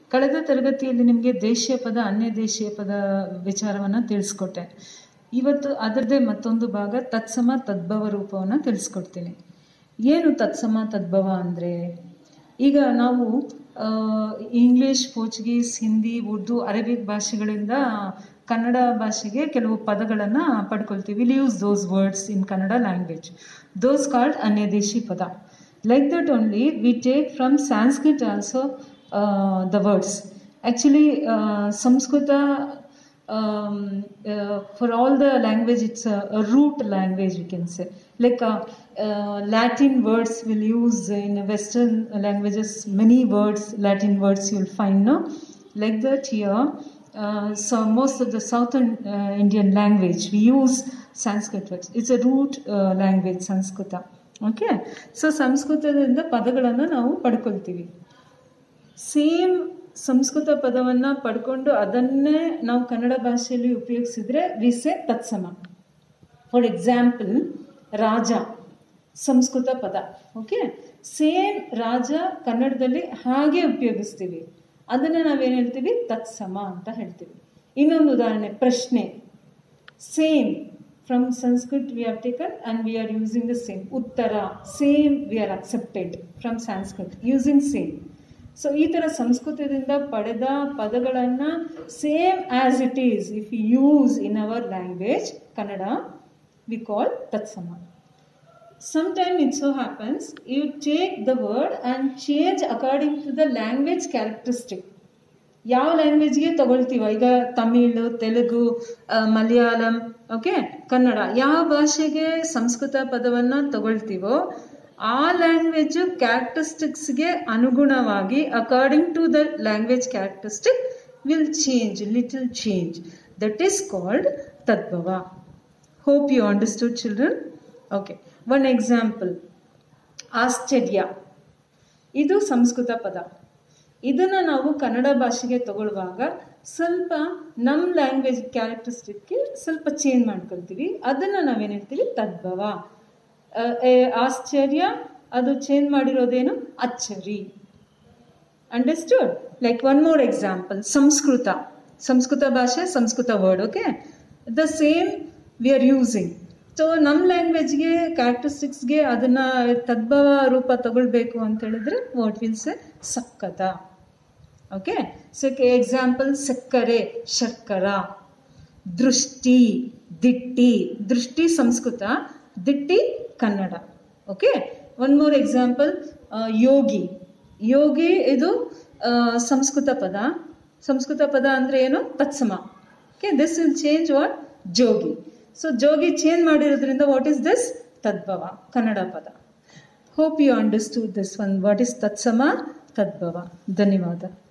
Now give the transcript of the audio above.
ಕಳೆದ ತರಗತಿಯಲ್ಲಿ ನಿಮಗೆ ದೇಶೀಯ ಪದ ಅನ್ಯ ದೇಶೀಯ ಪದ ವಿಚಾರವನ್ನು ತಿಳಿಸ್ಕೊಟ್ಟೆ ಇವತ್ತು ಅದರದ್ದೇ ಮತ್ತೊಂದು ಭಾಗ ತತ್ಸಮ ತದ್ಭವ ರೂಪವನ್ನು ತಿಳಿಸ್ಕೊಡ್ತೀನಿ ಏನು ತತ್ಸಮ ತದ್ಭವ ಅಂದರೆ ಈಗ ನಾವು ಆ, English Portuguese Hindi Urdu Arabic ಭಾಷೆಗಳಿಂದ ಕನ್ನಡ ಭಾಷೆಗೆ ಕೆಲವು ಪದಗಳನ್ನು ಪಡ್ಕೊಳ್ತೀವಿ will use those words in Kannada language those called ಅನ್ಯದೇಶಿ ಪದ like that only we take from sanskrit also uh, the words actually uh, samskrita um, uh, for all the language it's a, a root language we can say like uh, uh, latin words will use in western languages many words latin words you'll find no like that here uh, so most of the southern uh, indian language we use sanskrit words it's a root uh, language sanskrita okay so ಸಂಸ್ಕೃತದಿಂದ ಪದಗಳನ್ನು ನಾವು ಪಡ್ಕೊಳ್ತೀವಿ same Sanskrit ಪದವನ್ನು ಪಡ್ಕೊಂಡು ಅದನ್ನೇ ನಾವು ಕನ್ನಡ ಭಾಷೆಯಲ್ಲಿ ಉಪಯೋಗಿಸಿದ್ರೆ we say ತತ್ಸಮ ಫಾರ್ ಎಕ್ಸಾಂಪಲ್ ರಾಜ ಸಂಸ್ಕೃತ ಪದ ಓಕೆ ಸೇಮ್ ರಾಜ ಕನ್ನಡದಲ್ಲಿ ಹಾಗೆ ಉಪಯೋಗಿಸ್ತೀವಿ ಅದನ್ನು ನಾವೇನು ಹೇಳ್ತೀವಿ ತತ್ಸಮ ಅಂತ ಹೇಳ್ತೀವಿ ಇನ್ನೊಂದು ಉದಾಹರಣೆ ಪ್ರಶ್ನೆ same from Sanskrit we have taken and we are using the same ಉತ್ತರ same we are accepted from Sanskrit using same so ಈ ಥರ ಸಂಸ್ಕೃತದಿಂದ ಪಡೆದ ಪದಗಳನ್ನು same as it is if use in our language Kannada we call ತತ್ಸಮ Sometimes it so happens you take the word and change according to the language characteristic. ಯಾವ ಲ್ಯಾಂಗ್ವೇಜ್ಗೆ ತಗೊಳ್ತೀವ ಈಗ ತಮಿಳು ತೆಲುಗು ಆ, Malayalam okay Kannada ಯಾವ ಭಾಷೆಗೆ ಸಂಸ್ಕೃತ ಪದವನ್ನು ತಗೊಳ್ತೀವೋ ಆ ಲ್ಯಾಂಗ್ವೇಜು ಕ್ಯಾರೆಕ್ಟರಿಸ್ಟಿಕ್ಸ್ಗೆ ಅನುಗುಣವಾಗಿ according to the language characteristic will change little change that is called ತದ್ಭವ hope you understood children okay one example ಆಶ್ಚರ್ಯ ಇದು ಸಂಸ್ಕೃತ ಪದ ಇದನ್ನು ನಾವು ಕನ್ನಡ ಭಾಷೆಗೆ ತಗೊಳ್ಳುವಾಗ ಸ್ವಲ್ಪ ನಮ್ಮ ಲ್ಯಾಂಗ್ವೇಜ್ ಕ್ಯಾರೆಕ್ಟರಿಸ್ಟಿಕ್ಗೆ ಸ್ವಲ್ಪ ಚೇಂಜ್ ಮಾಡ್ಕೊಳ್ತೀವಿ ಅದನ್ನು ನಾವೇನು ಹೇಳ್ತೀವಿ ತದ್ಭವ ಆ, ಏ, ಆಶ್ಚರ್ಯ ಅದು ಚೇಂಜ್ ಮಾಡಿರೋದೇನು ಅಚ್ಚರಿ understood like one more example Sanskrit Sanskrit ಭಾಷೆ Sanskrit word okay the same we are using so ನಮ್ಮ ಲ್ಯಾಂಗ್ವೇಜ್ಗೆ ಕ್ಯಾರೆಕ್ಟರಿಸ್ಟಿಕ್ಸ್ಗೆ ಅದನ್ನು ತದ್ಭವ ರೂಪ ತಗೊಳ್ಬೇಕು ಅಂತ ಹೇಳಿದ್ರೆ ವಾಟ್ ವಿಲ್ ಸೆ ಸಕ್ಕತ ಓಕೆ ಸೊ ಎಕ್ಸಾಂಪಲ್ ಸಕ್ಕರೆ ಶರ್ಕರ ದೃಷ್ಟಿ ದಿಟ್ಟಿ ದೃಷ್ಟಿ ಸಂಸ್ಕೃತ ದಿಟ್ಟಿ Kannada okay one more example ಯೋಗಿ ಯೋಗಿ ಇದು ಆ, ಸಂಸ್ಕೃತ ಪದ ಸಂಸ್ಕೃತ ಪದ ಅಂದರೆ ಏನು ತತ್ಸಮ okay this will change what ಜೋಗಿ ಸೊ ಜೋಗಿ ಚೇಂಜ್ ಮಾಡಿರೋದ್ರಿಂದ ವಾಟ್ ಈಸ್ ದಿಸ್ ತದ್ಭವ ಕನ್ನಡ ಪದ hope you understood this one what is ತತ್ಸಮ ತದ್ಭವ ಧನ್ಯವಾದ